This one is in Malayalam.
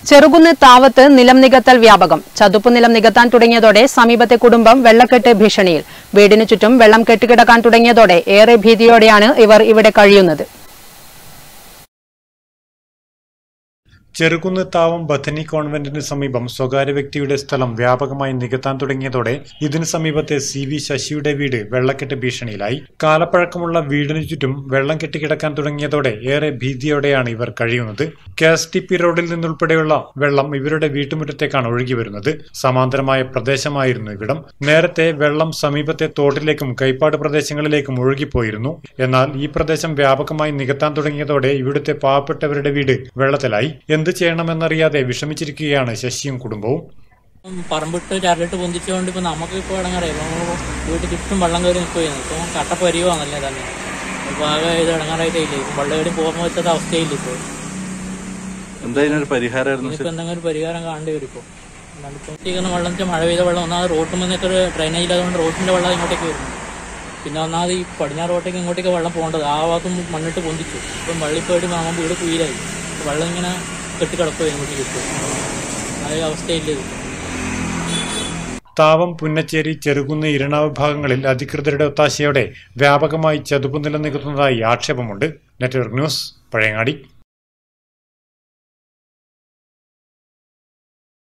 ചെറുകുന്ന് താവത്ത് നിലം നികത്തൽ വ്യാപകം ചതുപ്പ് നിലം നികത്താൻ തുടങ്ങിയതോടെ സമീപത്തെ കുടുംബം വെള്ളക്കെട്ട് ഭീഷണിയിൽ വീടിനു ചുറ്റും വെള്ളം കെട്ടിക്കിടക്കാൻ തുടങ്ങിയതോടെ ഏറെ ഭീതിയോടെയാണ് ഇവർ ഇവിടെ കഴിയുന്നത് ചെറുകുന്ന് താവം ബഥനി കോൺവെന്റിന് സമീപം സ്വകാര്യ വ്യക്തിയുടെ സ്ഥലം വ്യാപകമായി നികത്താൻ തുടങ്ങിയതോടെ ഇതിന് സമീപത്തെ സി വി ശശിയുടെ വീട് വെള്ളക്കെട്ട് ഭീഷണിയിലായി കാലപ്പഴക്കമുള്ള വീടിനു ചുറ്റും വെള്ളം കെട്ടിക്കിടക്കാൻ തുടങ്ങിയതോടെ ഏറെ ഭീതിയോടെയാണ് ഇവർ കഴിയുന്നത് കെ എസ് ടി പി റോഡിൽ നിന്നുൾപ്പെടെയുള്ള വെള്ളം ഇവരുടെ വീട്ടുമുറ്റത്തേക്കാണ് ഒഴുകി വരുന്നത് സമാന്തരമായ പ്രദേശമായിരുന്നു ഇവിടം നേരത്തെ വെള്ളം സമീപത്തെ തോട്ടിലേക്കും കൈപ്പാട് പ്രദേശങ്ങളിലേക്കും ഒഴുകിപ്പോയിരുന്നു എന്നാൽ ഈ പ്രദേശം വ്യാപകമായി നികത്താൻ തുടങ്ങിയതോടെ ഇവിടുത്തെ പാവപ്പെട്ടവരുടെ വീട് വെള്ളത്തിലായി എന്ത് ചെയ്യണമെന്നറിയാതെ വിഷമിച്ചിരിക്കുകയാണ് ശശിയും കുടുംബവും പറമ്പിട്ട് ചരലിട്ട് പൊന്തിച്ചുകൊണ്ട് ഇപ്പൊ നമുക്ക് ഇപ്പോൾ ഇടങ്ങാറായി വീട്ടിൽ ചുറ്റും വെള്ളം കയറി നിൽക്കുകയാണ് ഇപ്പൊ കട്ടപ്പരിവാണല്ലേ തന്നെ ഇപ്പൊ ആകെ ഇത് ഇടങ്ങാറായിട്ടില്ലേ ഇപ്പൊ വെള്ളം കയറി പോകാൻ പറ്റാത്ത അവസ്ഥയില്ല ഇപ്പോൾ എന്താ ഇതിനൊരു പരിഹാരമായിരുന്നു ഇനിയിപ്പോ എന്തെങ്കിലും ഒരു പരിഹാരം കാണേണ്ടി വരും ഇപ്പോൾ അല്ലാണ്ട് ഇപ്പം ചെയ്യുന്ന വെള്ളം വെച്ചാൽ മഴ പെയ്ത വെള്ളം ഒന്നാമത് റോട്ടിൽ നിന്നൊക്കെ ഒരു ഡ്രൈനേജ് ഇല്ലാത്തതുകൊണ്ട് റോഡിന്റെ വെള്ളം ഇങ്ങോട്ടേക്ക് വരുന്നു പിന്നെ ഒന്നാമത് ഈ പടിഞ്ഞാറ് റോട്ടേക്ക് ഇങ്ങോട്ടേക്ക് വെള്ളം പോകേണ്ടത് ആ ഭാഗത്തും മണ്ണിട്ട് പൊന്തിച്ചു ഇപ്പം വള്ളിപ്പോയിട്ട് മാമൻ വീട് കുയിലായി വെള്ളം ഇങ്ങനെ കെട്ടിക്കിടക്കുക ഇങ്ങോട്ട് കിട്ടും ആ ഒരു അവസ്ഥയില്ല ഇത് താവം പുന്നച്ചേരി ചെറുകുന്ന് ഇരണാവ് ഭാഗങ്ങളിൽ അധികൃതരുടെ ഒത്താശയോടെ വ്യാപകമായി ചതുപ്പ് നിലനിൽക്കുന്നതായി ആക്ഷേപമുണ്ട് നെറ്റ്വർക്ക് ന്യൂസ് പഴയങ്ങാടി